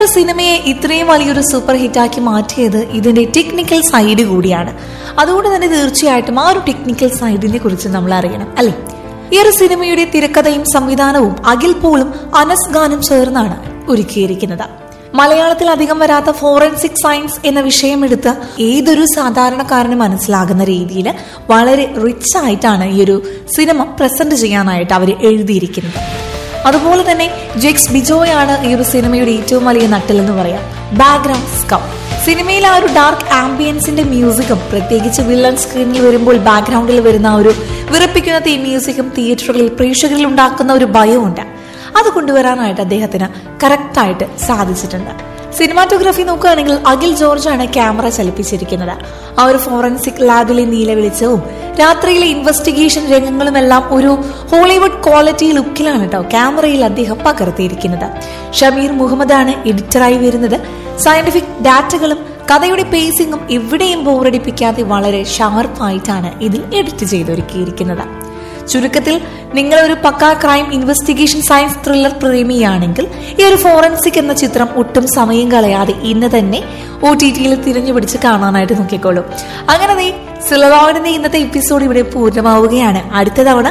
ഒരു സിനിമയെ ഇത്രയും വലിയൊരു സൂപ്പർ ഹിറ്റാക്കി മാറ്റിയത് ഇതിന്റെ ടെക്നിക്കൽ സൈഡ് കൂടിയാണ് അതുകൊണ്ട് തന്നെ തീർച്ചയായിട്ടും ആ ഒരു ടെക്നിക്കൽ സൈഡിനെ കുറിച്ച് നമ്മൾ അറിയണം അല്ലെ ഈ ഒരു സിനിമയുടെ തിരക്കഥയും സംവിധാനവും അഖിൽ പോളും അനസ് ഗാനും ചേർന്നാണ് ഒരുക്കിയിരിക്കുന്നത് മലയാളത്തിൽ അധികം വരാത്ത ഫോറൻസിക് സയൻസ് എന്ന വിഷയം എടുത്ത് ഏതൊരു സാധാരണക്കാരന് മനസ്സിലാകുന്ന രീതിയിൽ വളരെ റിച്ച് ആയിട്ടാണ് ഈ ഒരു സിനിമ പ്രസന്റ് ചെയ്യാനായിട്ട് അവർ എഴുതിയിരിക്കുന്നത് അതുപോലെ തന്നെ ജെക്സ് ബിജോയാണ് ഈ ഒരു സിനിമയുടെ ഏറ്റവും വലിയ നട്ടിലെന്ന് പറയാം ബാക്ക്ഗ്രൗണ്ട് സ്കൗ സിനിമയിൽ ആ ഒരു ഡാർക്ക് ആംബിയൻസിന്റെ മ്യൂസിക്കും പ്രത്യേകിച്ച് വില്ലൻ സ്ക്രീനിൽ വരുമ്പോൾ ബാക്ക്ഗ്രൗണ്ടിൽ വരുന്ന ആ ഒരു വിറപ്പിക്കുന്ന ഈ മ്യൂസിക്കും തിയേറ്ററുകളിൽ പ്രേക്ഷകരിൽ ഉണ്ടാക്കുന്ന ഒരു ഭയമുണ്ട് അത് കൊണ്ടുവരാനായിട്ട് അദ്ദേഹത്തിന് കറക്റ്റായിട്ട് സാധിച്ചിട്ടുണ്ട് സിനിമാറ്റോഗ്രാഫി നോക്കുകയാണെങ്കിൽ അഖിൽ ജോർജാണ് ക്യാമറ ചലിപ്പിച്ചിരിക്കുന്നത് ആ ഒരു ഫോറൻസിക് ലാബിലെ നീല വെളിച്ചവും രാത്രിയിലെ ഇൻവെസ്റ്റിഗേഷൻ രംഗങ്ങളുമെല്ലാം ഒരു ഹോളിവുഡ് ക്വാളിറ്റി ലുക്കിലാണ് കേട്ടോ ക്യാമറയിൽ അദ്ദേഹം പകർത്തിയിരിക്കുന്നത് ഷമീർ മുഹമ്മദാണ് എഡിറ്ററായി വരുന്നത് സയന്റിഫിക് ഡാറ്റകളും കഥയുടെ പേസിംഗും എവിടെയും ബോറടിപ്പിക്കാതെ വളരെ ഷാർപ്പായിട്ടാണ് ഇതിൽ എഡിറ്റ് ചെയ്തൊരുക്കിയിരിക്കുന്നത് ചുരുക്കത്തിൽ നിങ്ങൾ ഒരു പക്കാ ക്രൈം ഇൻവെസ്റ്റിഗേഷൻ സയൻസ് ത്രില്ലർ പ്രേമിയാണെങ്കിൽ ഈ ഒരു ഫോറൻസിക് എന്ന ചിത്രം ഒട്ടും സമയം കളയാതെ ഇന്ന് തന്നെ ഒ ടി ടിയിൽ തിരഞ്ഞു പിടിച്ച് കാണാനായിട്ട് നോക്കിക്കോളൂ അങ്ങനെ സിലറോയിഡിന്റെ ഇന്നത്തെ എപ്പിസോഡ് ഇവിടെ പൂർണ്ണമാവുകയാണ് അടുത്ത തവണ